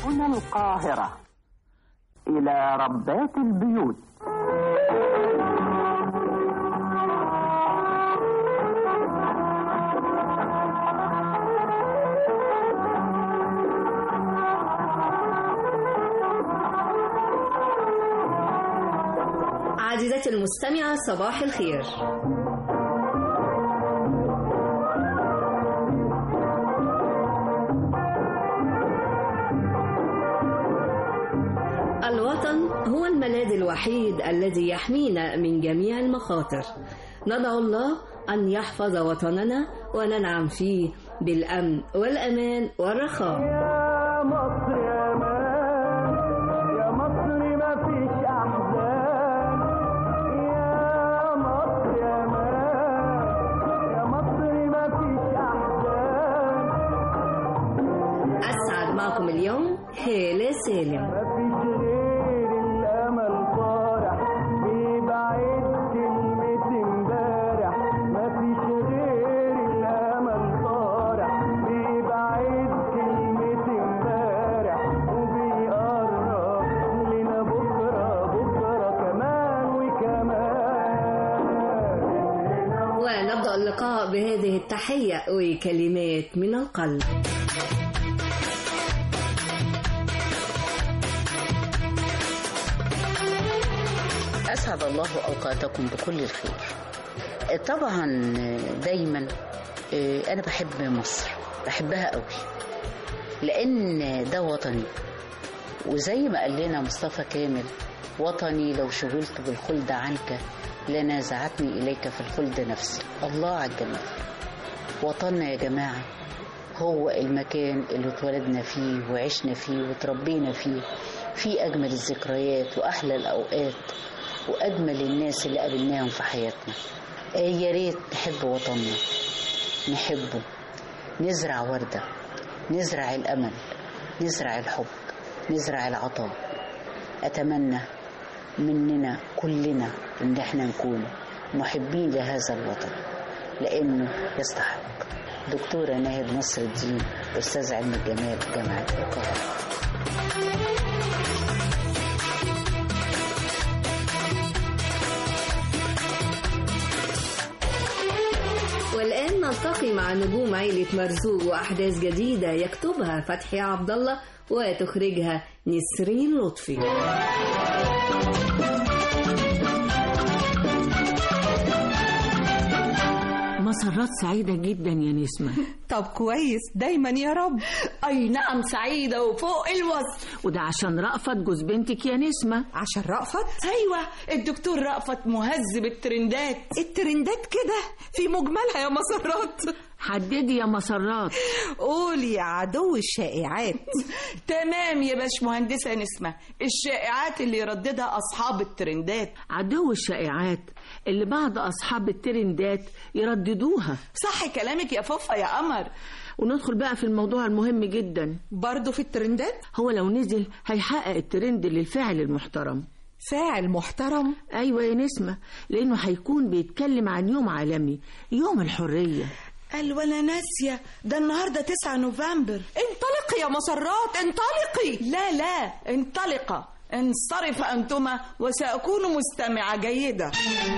هنا القاهرة إلى ربات البيوت عزيزتي المستمعة صباح الخير الوطن هو الملاذ الوحيد الذي يحمينا من جميع المخاطر ندعو الله أن يحفظ وطننا وننعم فيه بالأمن والأمان والرخاء يا مصر يا مان يا مصر ما فيش احزان يا مصر يا مان يا مصر ما فيش احزان أسعد معكم اليوم هالة سالم ما فيش غير الامل طارح بيبعد كلمة امبارح ما فيش غير الامل طارح بيبعد كلمة امبارح وبيقرب لنا بكرة بكرة كمان وكمان ونبدأ اللقاء بهذه التحية وكلمات من القلب أسعد الله أوقاتكم بكل الخير طبعا دايما أنا بحب مصر بحبها قوي لأن ده وطني وزي ما قال لنا مصطفى كامل وطني لو شغلت بالخلد عنك لنازعتني إليك في الخلد نفسي الله على الجمال وطننا يا جماعة هو المكان اللي اتولدنا فيه وعشنا فيه وتربينا فيه فيه أجمل الذكريات وأحلى الأوقات وأجمل الناس اللي قابلناهم في حياتنا آه يا ريت نحب وطننا نحبه نزرع وردة نزرع الأمل نزرع الحب نزرع العطاء أتمنى مننا كلنا إن احنا نكون محبين لهذا الوطن لأنه يستحق دكتورة ناهد نصر الدين أستاذ علم الجمال جامعة القاهرة والآن نلتقي مع نجوم عيلة مرزوق وأحداث جديدة يكتبها فتحي عبد الله وتخرجها نسرين لطفي مسرات سعيدة جدا يا نسمة طب كويس دايما يا رب أي نعم سعيدة وفوق الوصف وده عشان رأفت جوز بنتك يا نسمة عشان رأفت ايوه الدكتور رأفت مهذب الترندات الترندات كده في مجملها يا مسرات حددي يا مسرات قولي يا عدو الشائعات تمام يا باش مهندسة نسمة الشائعات اللي يرددها أصحاب الترندات عدو الشائعات اللي بعض أصحاب الترندات يرددوها صح كلامك يا فوفا يا قمر وندخل بقى في الموضوع المهم جدا برضه في الترندات هو لو نزل هيحقق الترند للفعل المحترم فاعل محترم أيوة يا نسمة لأنه هيكون بيتكلم عن يوم عالمي يوم الحرية قال وانا ناسية ده النهاردة 9 نوفمبر انطلقي يا مسرات انطلقي لا لا انطلقا انصرف أنتما وسأكون مستمعة جيدة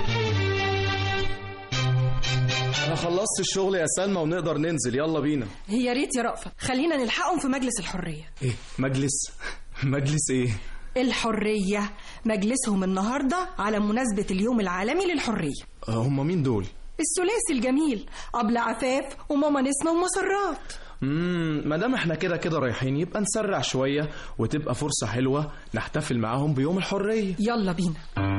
انا خلصت الشغل يا سلمى ونقدر ننزل يلا بينا يا ريت يا رأفت خلينا نلحقهم في مجلس الحرية ايه مجلس مجلس ايه الحرية مجلسهم النهاردة على مناسبة اليوم العالمي للحرية آه، هم مين دول الثلاثي الجميل أبلة عفاف وماما نسمة ومسرات امم ما دام احنا كده كده رايحين يبقى نسرع شويه وتبقى فرصه حلوه نحتفل معاهم بيوم الحريه يلا بينا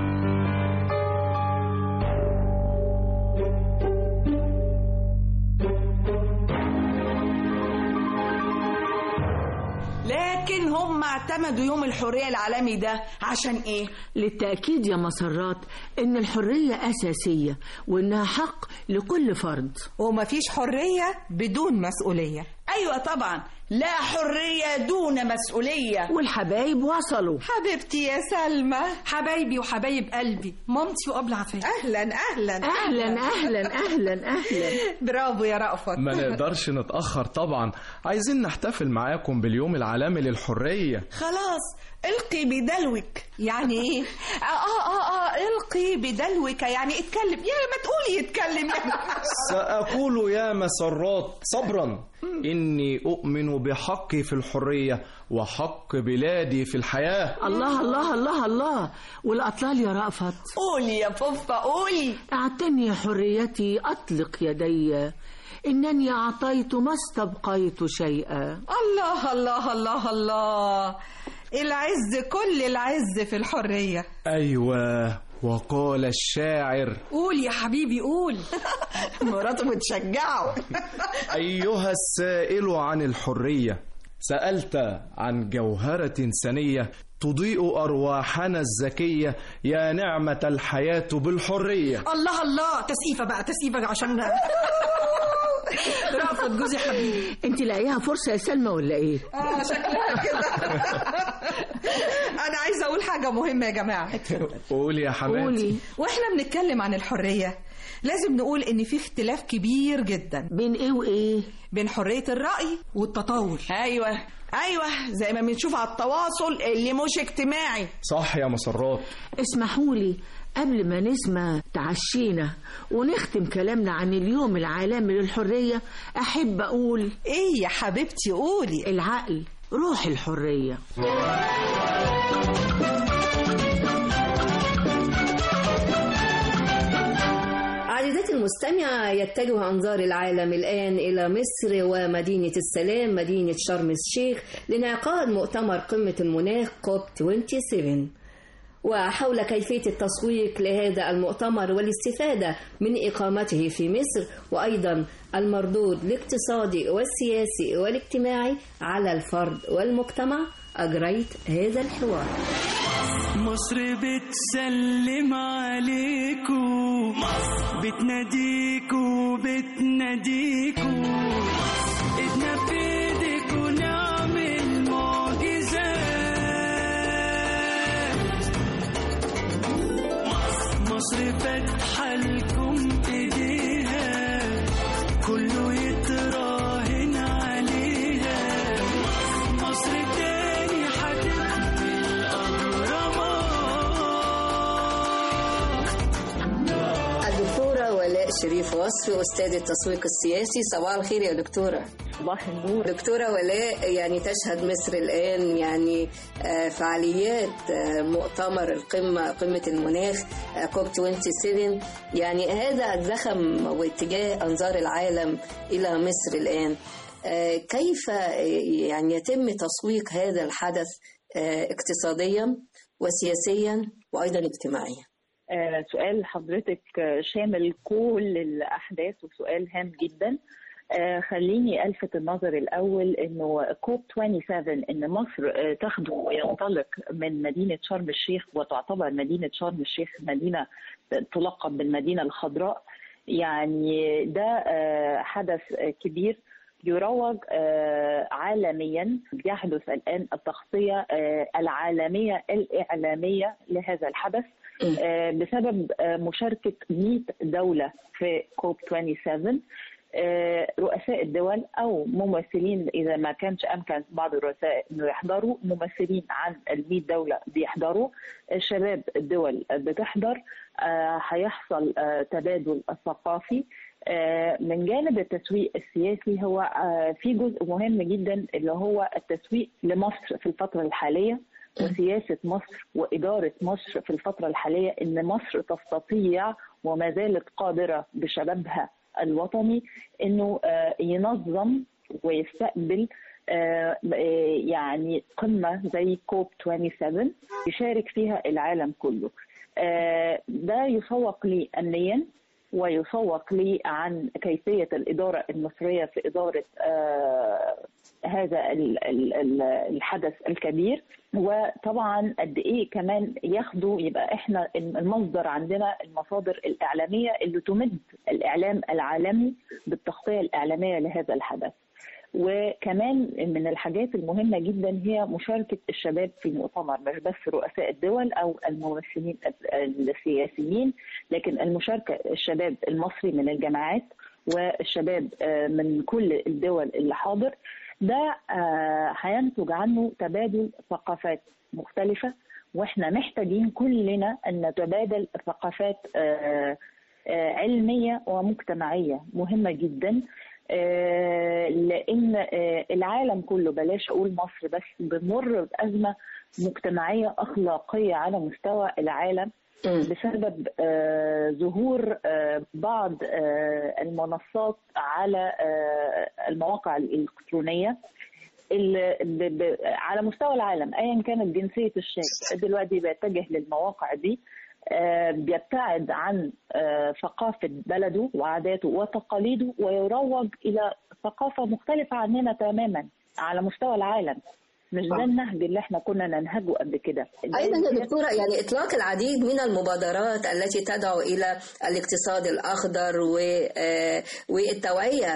لكن هم اعتمدوا يوم الحرية العالمي ده عشان ايه؟ للتأكيد يا مسرات إن الحرية أساسية وإنها حق لكل فرد ومفيش حرية بدون مسؤولية ايوه طبعا لا حرية دون مسؤولية والحبايب وصلوا حبيبتي يا سلمى حبايبي وحبايب قلبي مامتي وابله عفاف أهلا أهلا اهلا اهلا اهلا اهلا برافو يا رأفت ما نقدرش نتأخر طبعا عايزين نحتفل معاكم باليوم العالمي للحرية خلاص القي بدلوك يعني ايه اه اه اه, آه القي بدلوك يعني اتكلم يا ما تقولي اتكلم يا سأقول يا مسرات صبرا إني أؤمن بحقي في الحرية وحق بلادي في الحياة الله الله الله الله والاطلال يا رأفت قولي يا فوفا قولي اعتني حريتي اطلق يدي انني اعطيت ما استبقيت شيئا الله الله الله الله العز كل العز في الحرية أيوة وقال الشاعر قول يا حبيبي قول مراته بتشجعه أيها السائل عن الحرية سألت عن جوهرة سنية تضيء أرواحنا الزكية يا نعمة الحياة بالحرية الله الله تسقيفة بقى تسقيفة عشان رأفت جوزي حبيبي انت لاقيها فرصة يا سلمى ولا ايه اه شكلها كده انا عايزه اقول حاجه مهمه يا جماعه قولي يا حماتي قولي واحنا بنتكلم عن الحريه لازم نقول ان في اختلاف كبير جدا بين ايه وايه بين حريه الراي والتطاول ايوه ايوه زي ما بنشوف على التواصل اللي مش اجتماعي صح يا مسرات اسمحوا لي قبل ما نسمع تعشينا ونختم كلامنا عن اليوم العالمي للحرية أحب أقول ايه يا حبيبتي قولي العقل روح الحرية عزيزتي المستمعة يتجه أنظار العالم الآن إلى مصر ومدينة السلام مدينة شرم الشيخ لانعقاد مؤتمر قمة المناخ كوب 27 وحول كيفية التسويق لهذا المؤتمر والاستفادة من إقامته في مصر وأيضا المردود الاقتصادي والسياسي والاجتماعي على الفرد والمجتمع أجريت هذا الحوار مصر بتسلم عليكو بتناديكو بتناديكو ايدنا في ايديكو نعمل معجزات مصر فاتحة لكم ايديها كله يتراهن عليها مصر تاني هتبني الأهرامات الدكتورة ولاء شريف وصفي أستاذ التسويق السياسي صباح الخير يا دكتورة صباح النور دكتورة ولاء يعني تشهد مصر الآن يعني آه، فعاليات آه، مؤتمر القمة قمة المناخ آه، كوب 27 يعني هذا زخم واتجاه أنظار العالم إلى مصر الآن آه، كيف آه، يعني يتم تسويق هذا الحدث آه، اقتصاديا وسياسيا وأيضا اجتماعيا آه، سؤال حضرتك آه، شامل كل الأحداث وسؤال هام جدا آه، خليني ألفت النظر الأول إنه كوب 27 إن مصر آه، تاخده وينطلق من مدينة شرم الشيخ وتعتبر مدينة شرم الشيخ مدينة تلقب بالمدينة الخضراء يعني ده آه، حدث آه، كبير يروج آه، عالميا يحدث الآن التغطية آه، العالمية الإعلامية لهذا الحدث آه، بسبب آه، مشاركة 100 دولة في كوب 27 آه، رؤساء الدول او ممثلين اذا ما كانش امكن بعض الرؤساء انه يحضروا ممثلين عن ال 100 دوله بيحضروا آه، شباب الدول بتحضر آه، هيحصل آه، تبادل ثقافي آه، من جانب التسويق السياسي هو آه، في جزء مهم جدا اللي هو التسويق لمصر في الفتره الحاليه وسياسه مصر واداره مصر في الفتره الحاليه ان مصر تستطيع وما زالت قادره بشبابها الوطني انه آه، ينظم ويستقبل آه، آه، يعني قمه زي كوب 27 يشارك فيها العالم كله. آه، ده يسوق لي امنيا ويسوق لي عن كيفيه الاداره المصريه في اداره آه، هذا ال- ال- ال- الحدث الكبير وطبعا قد ايه كمان ياخدوا يبقى احنا المصدر عندنا المصادر الاعلاميه اللي تمد الاعلام العالمي بالتغطيه الاعلاميه لهذا الحدث. وكمان من الحاجات المهمة جدا هي مشاركة الشباب في المؤتمر مش بس رؤساء الدول أو الممثلين السياسيين لكن المشاركة الشباب المصري من الجامعات والشباب آه، من كل الدول اللي حاضر ده آه، هينتج عنه تبادل ثقافات مختلفة واحنا محتاجين كلنا ان نتبادل ثقافات آه، آه، علمية ومجتمعية مهمة جدا آه، لان آه، العالم كله بلاش اقول مصر بس بمر بازمه مجتمعيه اخلاقيه على مستوى العالم بسبب آه، ظهور آه، بعض آه، المنصات على آه، المواقع الالكترونيه اللي ب- ب- على مستوى العالم ايا كانت جنسيه الشاب دلوقتي بيتجه للمواقع دي آه، بيبتعد عن آه، ثقافه بلده وعاداته وتقاليده ويروج الى ثقافه مختلفه عننا تماما على مستوى العالم مش ده النهج اللي احنا كنا ننهجه قبل كده أيضا يا دكتورة يعني إطلاق العديد من المبادرات التي تدعو إلى الاقتصاد الأخضر و- آه، والتوعية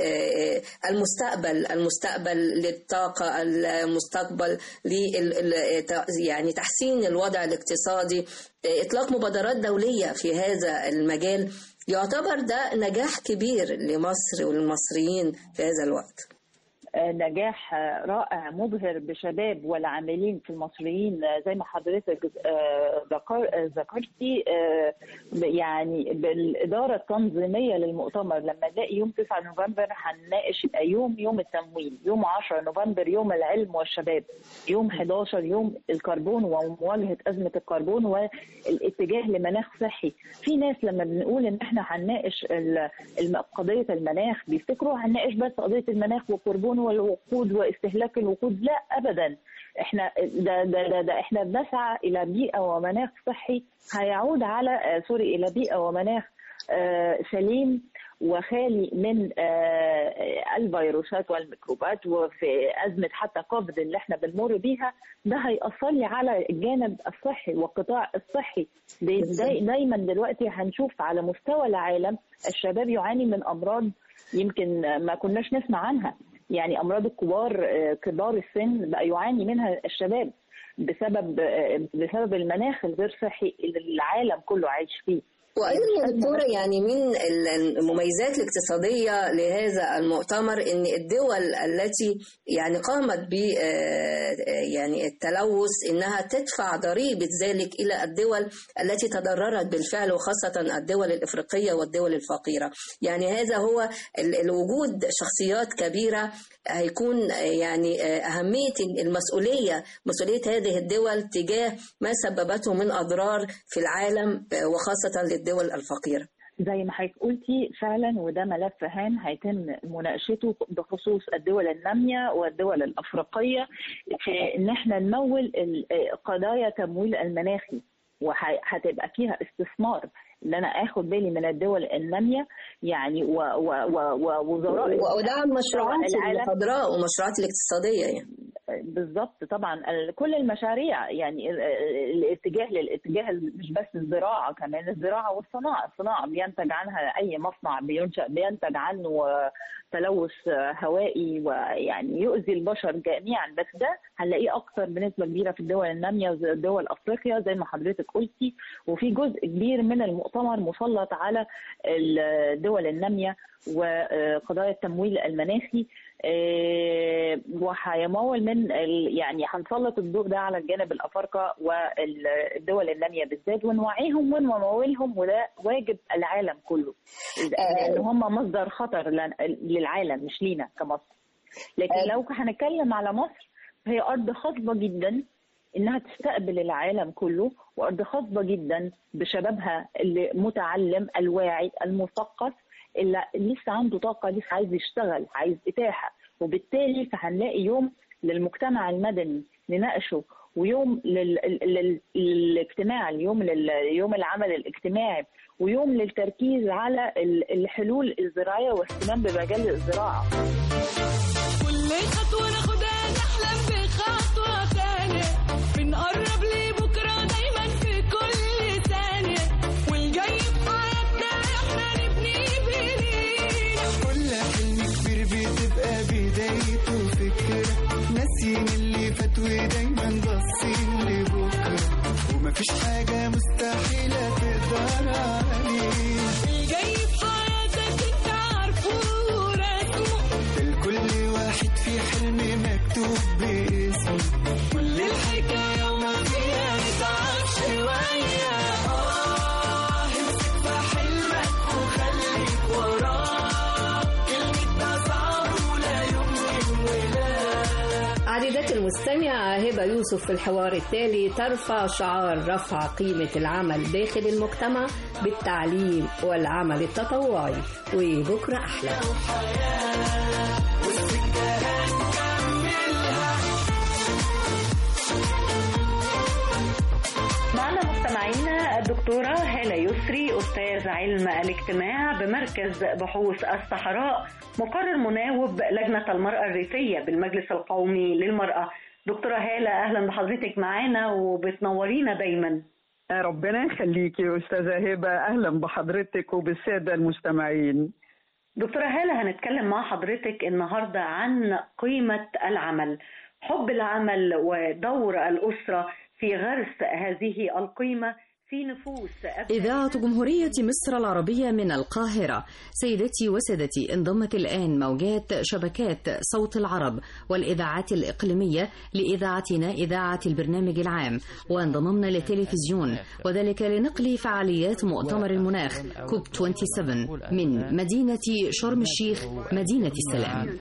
بالمستقبل المستقبل للطاقة المستقبل لل ال- يعني تحسين الوضع الاقتصادي آه، إطلاق مبادرات دولية في هذا المجال يعتبر ده نجاح كبير لمصر وللمصريين في هذا الوقت آه، نجاح آه، رائع مبهر بشباب والعاملين في المصريين آه، زي ما حضرتك آه، ذكر- آه، ذكرتي آه، ب- يعني بالإدارة التنظيمية للمؤتمر لما نلاقي يوم 9 نوفمبر هنناقش يبقى يوم يوم التمويل يوم 10 نوفمبر يوم العلم والشباب يوم 11 يوم الكربون ومواجهة أزمة الكربون والاتجاه لمناخ صحي في ناس لما بنقول ان احنا هنناقش ال- الم- قضية المناخ بيفتكروا هنناقش بس قضية المناخ والكربون والوقود واستهلاك الوقود لا ابدا احنا ده ده ده, ده احنا بنسعى الى بيئة ومناخ صحي هيعود على آه، سوري الى بيئة ومناخ آه، سليم وخالي من آه، الفيروسات والميكروبات وفي أزمة حتى كوفيد اللي احنا بنمر بيها ده هيأثر لي على الجانب الصحي والقطاع الصحي داي- داي- دايما دلوقتي هنشوف على مستوى العالم الشباب يعاني من أمراض يمكن ما كناش نسمع عنها يعني أمراض الكبار آه، كبار السن بقى يعاني منها الشباب بسبب آه، بسبب المناخ الغير صحي اللي العالم كله عايش فيه وأيضا يا دكتورة يعني من ال- المميزات الاقتصادية لهذا المؤتمر أن الدول التي يعني قامت ب آه، يعني التلوث أنها تدفع ضريبة ذلك إلى الدول التي تضررت بالفعل وخاصة الدول الإفريقية والدول الفقيرة يعني هذا هو ال- الوجود شخصيات كبيرة هيكون آه، يعني آه، أهمية المسؤولية مسؤولية هذه الدول تجاه ما سببته من أضرار في العالم آه، وخاصة للدول الفقيرة زي ما حضرتك قلتي فعلا وده ملف هام هيتم مناقشته بخصوص الدول الناميه والدول الافريقيه في ان احنا نمول ال- قضايا تمويل المناخي وهتبقى فيها استثمار ان انا اخد بالي من الدول الناميه يعني و- و- و- ووزراء ودعم مشروعات العالم الخضراء ومشروعات الاقتصادية يعني بالظبط طبعا ال- كل المشاريع يعني ال- ال- الاتجاه للاتجاه ال- مش بس الزراعه كمان الزراعه والصناعه، الصناعه بينتج عنها اي مصنع بينشا بينتج عنه تلوث هوائي ويعني يؤذي البشر جميعا بس ده هنلاقيه اكتر بنسبه كبيره في الدول الناميه وزي دول افريقيا زي ما حضرتك قلتي وفي جزء كبير من المؤتمر مسلط على الدول الناميه وقضايا التمويل المناخي آه، وهيمول من ال- يعني هنسلط الضوء ده على الجانب الافارقه والدول الناميه بالذات ونوعيهم ونمولهم وده واجب العالم كله لان هم مصدر خطر لن- للعالم مش لينا كمصر لكن لو هنتكلم على مصر هي ارض خصبه جدا انها تستقبل العالم كله وارض خصبه جدا بشبابها اللي متعلم الواعي المثقف اللي لسه عنده طاقه لسه عايز يشتغل عايز اتاحه وبالتالي فهنلاقي يوم للمجتمع المدني نناقشه ويوم لل... لل... للاجتماع اليوم لل... يوم العمل الاجتماعي ويوم للتركيز على ال- الحلول الزراعيه واهتمام بمجال الزراعه كل خطوة ناخدها نحلم بخطوة تانية بنقرب لبكرة دايما في كل ثانية والجاي في حياتنا احنا نبني بإيدينا كل حلم كبير بتبقى بداية مفيش حاجة مستحيلة تقدر عليه الجاي في حياتك انت عارفه ورسمه لكل واحد في حلم مكتوب باسمه كل الحكاية وما فيها نتعب شوية اه امسك في حلمك وخليك وراه كلمة صعب ولا يمكن ولا عزيزتي المستمعة هبة يوسف في الحوار التالي ترفع شعار رفع قيمة العمل داخل المجتمع بالتعليم والعمل التطوعي وبكرة أحلى معنا مستمعينا الدكتورة هالة يسري أستاذ علم الاجتماع بمركز بحوث الصحراء مقرر مناوب لجنة المرأة الريفية بالمجلس القومي للمرأة دكتورة هالة أهلا بحضرتك معانا وبتنورينا دايما ربنا يخليكي يا أستاذة هبة أهلا بحضرتك وبالسادة المستمعين دكتورة هالة هنتكلم مع حضرتك النهاردة عن قيمة العمل حب العمل ودور الأسرة في غرس هذه القيمة في نفوس إذاعة جمهورية مصر العربية من القاهرة سيدتي وسادتي انضمت الآن موجات شبكات صوت العرب والإذاعات الإقليمية لإذاعتنا إذاعة البرنامج العام وانضممنا للتلفزيون وذلك لنقل فعاليات مؤتمر المناخ كوب 27 من مدينة شرم الشيخ مدينة السلام